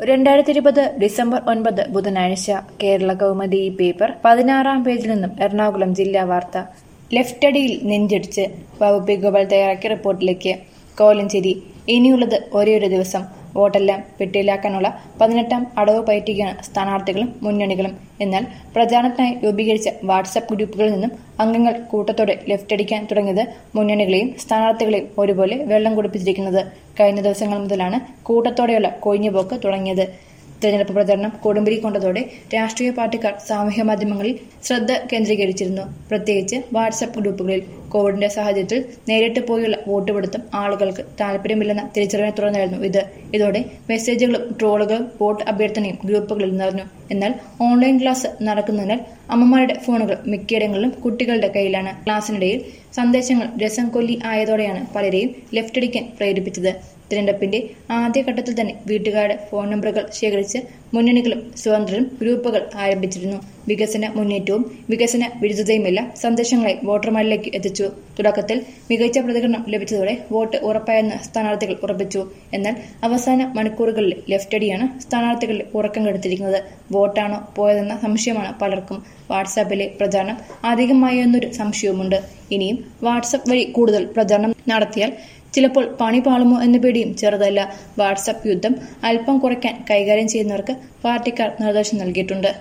രണ്ടായിരത്തി ഇരുപത് ഡിസംബർ ഒൻപത് ബുധനാഴ്ച കേരള കൗമുദി ഈ പേപ്പർ പതിനാറാം പേജിൽ നിന്നും എറണാകുളം ജില്ലാ വാർത്ത ലെഫ്റ്റടിയിൽ നെഞ്ചടിച്ച് വകുപ്പ് ഗോപാൽ തയ്യാറാക്കിയ റിപ്പോർട്ടിലേക്ക് കോലഞ്ചേരി ഇനിയുള്ളത് ഒരേയൊരു ദിവസം വോട്ടെല്ലാം പെട്ടിയിലാക്കാനുള്ള പതിനെട്ടാം അടവ് പയറ്റുകയാണ് സ്ഥാനാർത്ഥികളും മുന്നണികളും എന്നാൽ പ്രചാരണത്തിനായി രൂപീകരിച്ച വാട്സപ്പ് ഗ്രൂപ്പുകളിൽ നിന്നും അംഗങ്ങൾ കൂട്ടത്തോടെ ലെഫ്റ്റടിക്കാൻ തുടങ്ങിയത് മുന്നണികളെയും സ്ഥാനാർത്ഥികളെയും ഒരുപോലെ വെള്ളം കുടിപ്പിച്ചിരിക്കുന്നത് കഴിഞ്ഞ ദിവസങ്ങൾ മുതലാണ് കൂട്ടത്തോടെയുള്ള കൊഴിഞ്ഞുപോക്ക് തുടങ്ങിയത് തെരഞ്ഞെടുപ്പ് പ്രചരണം കൊടുമ്പിരി കൊണ്ടതോടെ രാഷ്ട്രീയ പാർട്ടിക്കാർ സാമൂഹ്യ മാധ്യമങ്ങളിൽ ശ്രദ്ധ കേന്ദ്രീകരിച്ചിരുന്നു പ്രത്യേകിച്ച് വാട്സപ്പ് ഗ്രൂപ്പുകളിൽ കോവിഡിന്റെ സാഹചര്യത്തിൽ നേരിട്ട് പോയുള്ള വോട്ടുപിടുത്തം ആളുകൾക്ക് താല്പര്യമില്ലെന്ന തിരിച്ചറിവിനെ തുടർന്നായിരുന്നു ഇത് ഇതോടെ മെസ്സേജുകളും ട്രോളുകളും വോട്ട് അഭ്യർത്ഥനയും ഗ്രൂപ്പുകളിൽ നിറഞ്ഞു എന്നാൽ ഓൺലൈൻ ക്ലാസ് നടക്കുന്നതിനാൽ അമ്മമാരുടെ ഫോണുകൾ മിക്കയിടങ്ങളിലും കുട്ടികളുടെ കയ്യിലാണ് ക്ലാസ്സിനിടയിൽ സന്ദേശങ്ങൾ രസം കൊല്ലി ആയതോടെയാണ് പലരെയും ലെഫ്റ്റടിക്കാൻ പ്രേരിപ്പിച്ചത് തിരഞ്ഞെടുപ്പിന്റെ ആദ്യഘട്ടത്തിൽ തന്നെ വീട്ടുകാരുടെ ഫോൺ നമ്പറുകൾ ശേഖരിച്ച് മുന്നണികളും സ്വതന്ത്രരും ഗ്രൂപ്പുകൾ ആരംഭിച്ചിരുന്നു വികസന മുന്നേറ്റവും വികസന വിരുദ്ധതയുമെല്ലാം സന്ദേശങ്ങളായി വോട്ടർമാരിലേക്ക് എത്തിച്ചു തുടക്കത്തിൽ മികച്ച പ്രതികരണം ലഭിച്ചതോടെ വോട്ട് ഉറപ്പായെന്ന് സ്ഥാനാർത്ഥികൾ ഉറപ്പിച്ചു എന്നാൽ അവസാന മണിക്കൂറുകളിൽ ലെഫ്റ്റടിയാണ് സ്ഥാനാർത്ഥികളുടെ ഉറക്കം കെടുത്തിരിക്കുന്നത് വോട്ടാണോ പോയതെന്ന സംശയമാണ് പലർക്കും വാട്സാപ്പിലെ പ്രചാരണം അധികമായോ എന്നൊരു സംശയവുമുണ്ട് ഇനിയും വാട്സപ്പ് വഴി കൂടുതൽ പ്രചാരണം നടത്തിയാൽ ചിലപ്പോൾ പണി പാളുമോ എന്ന പേടിയും ചെറുതല്ല വാട്സപ്പ് യുദ്ധം അല്പം കുറയ്ക്കാൻ കൈകാര്യം ചെയ്യുന്നവർക്ക് പാർട്ടിക്കാർ നിർദ്ദേശം നൽകിയിട്ടുണ്ട്